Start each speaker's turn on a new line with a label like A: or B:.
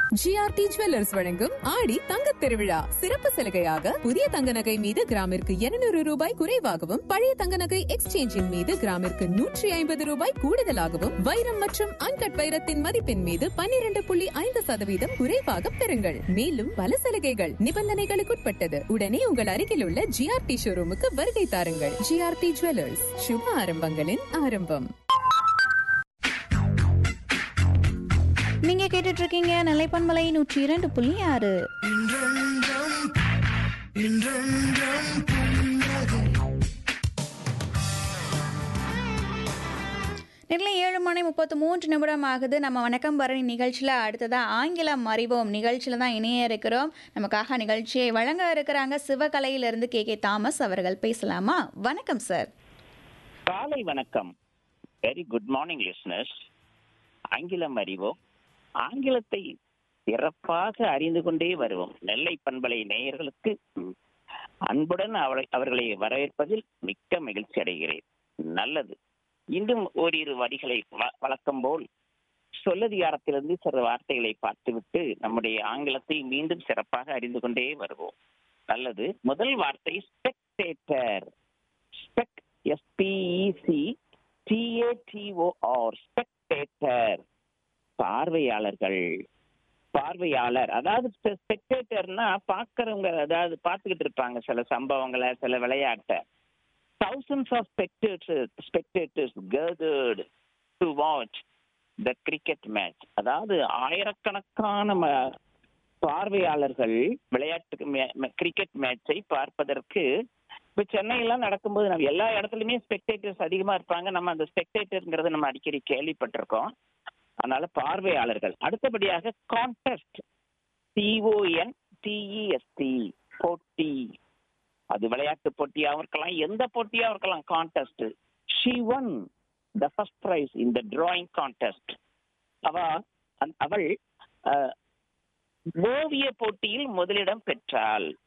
A: GRT jewellers வழங்கும் ஆடி தங்க திருவிழா சிறப்பு சலுகையாக புதிய தங்க நகை மீது கிராமிற்கு 200 ரூபாய் குறைவாகவும் பழைய தங்க நகை எக்ஸ்சேஞ்சின் மீது கிராமிற்கு நூற்றி ஐம்பது ரூபாய் கூடுதலாகவும் வைரம் மற்றும் அன்கட் வைரத்தின் மதிப்பின் மீது 12.5% புள்ளி ஐந்து சதவீதம் குறைவாக பெறுங்கள் மேலும் பல சலுகைகள் நிபந்தனைகளுக்குட்பட்டது உடனே உங்கள் அருகில் உள்ள ஜிஆர்டி ஷோரூமுக்கு வருகை தாருங்கள் ஜிஆர்டி ஜுவல்லர்ஸ் சுப ஆரம்பங்களின் ஆரம்பம்
B: நீங்க கேட்டுட்டு இருக்கீங்க நிலைப்பன்மலை நூற்றி இரண்டு புள்ளி ஆறு நெல்லை ஏழு மணி முப்பத்து மூன்று நிமிடம் ஆகுது நம்ம வணக்கம் பரணி நிகழ்ச்சியில் அடுத்ததாக ஆங்கிலம் அறிவோம் நிகழ்ச்சியில் தான் இணைய இருக்கிறோம் நமக்காக நிகழ்ச்சியை வழங்க இருக்கிறாங்க சிவகலையிலிருந்து கே கே தாமஸ் அவர்கள் பேசலாமா வணக்கம் சார்
C: காலை வணக்கம் வெரி குட் மார்னிங் லிஸ்னர்ஸ் ஆங்கிலம் அறிவோம் ஆங்கிலத்தை சிறப்பாக அறிந்து கொண்டே வருவோம் நெல்லை பண்பலை நேயர்களுக்கு அன்புடன் அவளை அவர்களை வரவேற்பதில் மிக்க மகிழ்ச்சி அடைகிறேன் நல்லது இன்னும் ஓரிரு வரிகளை வ- வழக்கம் போல் சொல்லதிகாரத்திலிருந்து சில வார்த்தைகளை பார்த்துவிட்டு நம்முடைய ஆங்கிலத்தை மீண்டும் சிறப்பாக அறிந்து கொண்டே வருவோம் நல்லது முதல் வார்த்தை spectator spec S P E C T A T O R spectator பார்வையாளர்கள் பார்வையாளர் அதாவது ஸ்பெக்டேட்டர்னா பார்க்கறவங்க அதாவது பார்த்துக்கிட்டு இருப்பாங்க சில சம்பவங்களை சில விளையாட்டை thousands of spectators spectators gathered to watch the cricket match அதாவது ஆயிரக்கணக்கான ம- பார்வையாளர்கள் விளையாட்டு கிரிக்கெட் மேட்சை பார்ப்பதற்கு இப்ப சென்னையெல்லாம் நடக்கும்போது நம்ம எல்லா இடத்துலயுமே ஸ்பெக்டேட்டர்ஸ் அதிகமா இருப்பாங்க நம்ம அந்த ஸ்பெக்டேட்டர்ங்கிறத நம்ம அடிக்கடி கேள்விப்பட்டிருக்கோம் அதனால பார்வையாளர்கள் அடுத்தபடியாக கான்டெஸ்ட் சிஓஎன் டிஇஎஸ்டி போட்டி அது விளையாட்டு போட்டியாகவும் இருக்கலாம் எந்த போட்டியாகவும் இருக்கலாம் contest she won the first prize in the drawing contest அவ அந்த- அவள் அஹ், ஓவிய போட்டியில் முதலிடம் பெற்றாள்